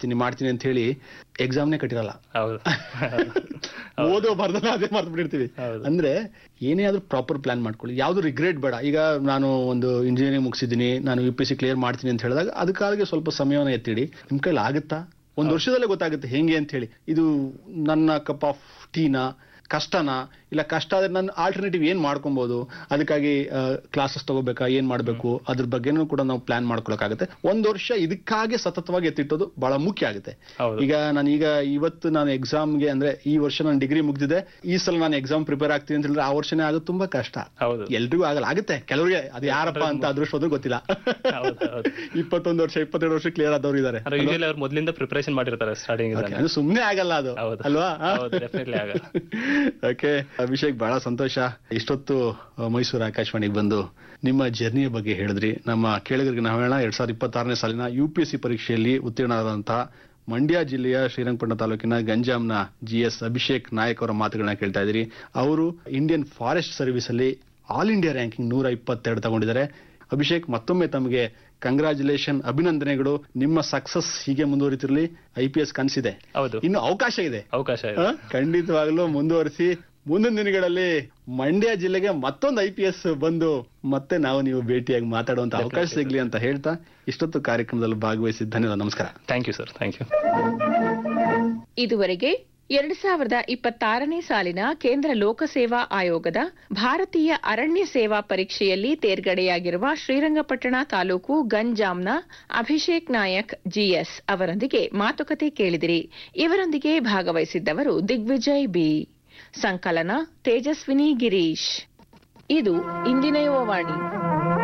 ಮಾಡ್ತೀನಿ ಮಾಡ್ತೀನಿ ಅಂತ ಹೇಳಿ ಎಕ್ಸಾಮ್ನೇ ಕಟ್ಟಿರಲ್ಲ ಹೌದು ಓದೋ ಬರ್ದಲ್ಲ ಅದೇ ಮರ್ತು ಬಿಟ್ಟಿರ್ತೀವಿ ಹೌದು. ಅಂದ್ರೆ ಏನೇ ಆದ್ರೂ ಪ್ರಾಪರ್ ಪ್ಲಾನ್ ಮಾಡ್ಕೊಳ್ಳಿ ಯಾವ್ದು ರಿಗ್ರೆಟ್ ಬೇಡ ಈಗ ನಾನು ಒಂದು ಇಂಜಿನಿಯರಿಂಗ್ ಮುಗಿಸಿದ್ದೀನಿ ನಾನು ಯು ಪಿ ಸಿ ಕ್ಲಿಯರ್ ಮಾಡ್ತೀನಿ ಅಂತ ಹೇಳಿದಾಗ ಅದಕ್ಕಾಗಿ ಸ್ವಲ್ಪ ಸಮಯವನ್ನು ಎತ್ತಿಡಿ ನಿಮ್ ಕೈಲಿ ಆಗುತ್ತಾ ಒಂದು ವರ್ಷದಲ್ಲೇ ಗೊತ್ತಾಗುತ್ತೆ ಹೆಂಗೆ ಅಂತ ಹೇಳಿ ಇದು ನನ್ನ ಕಪ್ ಆಫ್ ಟೀನಾ ಕಷ್ಟನಾ ಇಲ್ಲ ಕಷ್ಟ ಆದ್ರೆ ನಾನು ಆಲ್ಟರ್ನೇಟಿವ್ ಏನ್ ಮಾಡ್ಕೊಬಹುದು ಅದಕ್ಕಾಗಿ ಕ್ಲಾಸಸ್ ತಗೋಬೇಕಾ ಏನ್ ಮಾಡ್ಬೇಕು ಅದ್ರ ಬಗ್ಗೆನೂ ಕೂಡ ನಾವು ಪ್ಲಾನ್ ಮಾಡ್ಕೊಳಕಾಗುತ್ತೆ ಒಂದ್ ವರ್ಷ ಇದಕ್ಕಾಗಿ ಸತತವಾಗಿ ಎತ್ತಿಟ್ಟೋದು ಬಹಳ ಮುಖ್ಯ ಆಗುತ್ತೆ ಹೌದು. ಈಗ ನಾನೀಗ ಇವತ್ತು ನಾನು ಎಕ್ಸಾಮ್ಗೆ ಅಂದ್ರೆ ಈ ವರ್ಷ ನಾನು ಡಿಗ್ರಿ ಮುಗ್ದಿದೆ ಈ ಸಲ ನಾನು ಎಕ್ಸಾಮ್ ಪ್ರಿಪೇರ್ ಆಗ್ತೀನಿ ಅಂತ ಹೇಳಿದ್ರೆ ಆ ವರ್ಷನೇ ಆಗೋದು ತುಂಬಾ ಕಷ್ಟ ಹೌದು ಎಲ್ರಿಗೂ ಆಗಲ್ಲ ಆಗುತ್ತೆ ಕೆಲವರಿಗೆ ಅದು ಯಾರಪ್ಪ ಅಂತ ಅದೃಷ್ಟವಾದ್ರು ಗೊತ್ತಿಲ್ಲ ಹೌದು, ಹೌದು. ಇಪ್ಪತ್ತೊಂದು ವರ್ಷ ಇಪ್ಪತ್ತೆರಡು ವರ್ಷ ಕ್ಲಿಯರ್ ಆದವ್ರು ಇದಾರೆ ಅಂದ್ರೆ ಯೂಶಲಿ ಅವ್ರು ಮೊದ್ಲಿಂದ ಪ್ರಿಪರೇಷನ್ ಮಾಡಿರ್ತಾರೆ ಸ್ಟಾರ್ಟಿಂಗ್ Okay, ಅದು ಸುಮ್ನೆ ಆಗಲ್ಲ ಅದು ಹೌದು. ಅಲ್ವಾ ಹೌದು, definitely ಆಗಲ್ಲ. ಓಕೆ ಅಭಿಷೇಕ್ ಬಹಳ ಸಂತೋಷ ಇಷ್ಟೊತ್ತು ಆ, ಮೈಸೂರು ಆಕಾಶವಾಣಿಗೆ ಬಂದು ನಿಮ್ಮ ಜರ್ನಿಯ ಬಗ್ಗೆ ಹೇಳಿದ್ರಿ ನಮ್ಮ ಕೇಳಿಗರಿಗೆ ನಾವು ಹೇಳೋಣ ಎರಡ್ ಸಾವಿರದ ಇಪ್ಪತ್ತಾರನೇ ಸಾಲಿನ ಯು ಪಿ ಎಸ್ ಸಿ ಪರೀಕ್ಷೆಯಲ್ಲಿ ಉತ್ತೀರ್ಣರಾದಂತಹ ಮಂಡ್ಯ ಜಿಲ್ಲೆಯ ಶ್ರೀರಂಗಪಟ್ಟಣ ತಾಲೂಕಿನ ಗಂಜಾಂನ ಜಿ ಎಸ್ ಅಭಿಷೇಕ್ ನಾಯಕ್ ಅವರ ಮಾತುಗಳನ್ನ ಕೇಳ್ತಾ ಇದ್ದೀರಿ ಅವರು ಇಂಡಿಯನ್ ಫಾರೆಸ್ಟ್ ಸರ್ವಿಸ್ ಅಲ್ಲಿ ಆಲ್ ಇಂಡಿಯಾ ರ್ಯಾಂಕಿಂಗ್ ನೂರ ಇಪ್ಪತ್ತೆರಡು ತಗೊಂಡಿದ್ದಾರೆ ಅಭಿಷೇಕ್ ಮತ್ತೊಮ್ಮೆ ತಮಗೆ ಕಂಗ್ರಾಚುಲೇಷನ್ ಅಭಿನಂದನೆಗಳು ನಿಮ್ಮ ಸಕ್ಸಸ್ ಹೀಗೆ ಮುಂದುವರಿತಿರ್ಲಿ ಐ ಪಿ ಎಸ್ ಕನಸಿದೆ ಹೌದು ಇನ್ನು ಅವಕಾಶ ಇದೆ ಅವಕಾಶ ಇದೆ ಆ, ಖಂಡಿತವಾಗ್ಲೂ ಮುಂದುವರಿಸಿ ಮುಂದಿನ ದಿನಗಳಲ್ಲಿ ಮಂಡ್ಯ ಜಿಲ್ಲೆಗೆ ಮತ್ತೊಂದು ಐ ಪಿ ಎಸ್ ಬಂದು ಮತ್ತೆ ನಾವು ನೀವು ಭೇಟಿಯಾಗಿ ಮಾತಾಡುವಂತ ಅವಕಾಶ ಸಿಗ್ಲಿ ಅಂತ ಹೇಳ್ತಾ ಇಷ್ಟೊತ್ತು ಕಾರ್ಯಕ್ರಮದಲ್ಲಿ ಭಾಗವಹಿಸಿದ ಧನ್ಯವಾದ ನಮಸ್ಕಾರ thank you sir thank you ಇದುವರೆಗೆ ಎರಡು ಸಾವಿರದ ಇಪ್ಪತ್ತಾರನೇ ಸಾಲಿನ ಕೇಂದ್ರ ಲೋಕಸೇವಾ ಆಯೋಗದ ಭಾರತೀಯ ಅರಣ್ಯ ಸೇವಾ ಪರೀಕ್ಷೆಯಲ್ಲಿ ತೇರ್ಗಡೆಯಾಗಿರುವ ಶ್ರೀರಂಗಪಟ್ಟಣ ತಾಲೂಕು ಗಂಜಾಂನ ಅಭಿಷೇಕ್ ನಾಯಕ್ ಜಿಎಸ್ ಅವರೊಂದಿಗೆ ಮಾತುಕತೆ ಕೇಳಿದಿರಿ ಇವರೊಂದಿಗೆ ಭಾಗವಹಿಸಿದ್ದವರು ದಿಗ್ವಿಜಯ್ ಬಿ ಸಂಕಲನ ತೇಜಸ್ವಿನಿ ಗಿರೀಶ್ ಇದು ಇಂದಿನ ಯುವವಾಣಿ